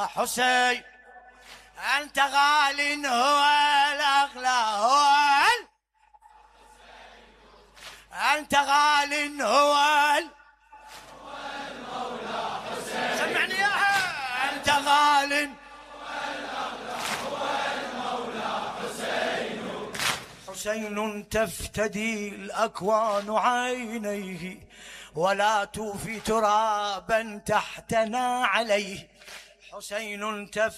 حسين أنت غال هو الأغلى هو ال... أنت غال هو ال... سمعني اياها أنت غال حسين تفتدي الأكوان عينيه ولا توفي ترابا تحتنا عليه حسين تفتدي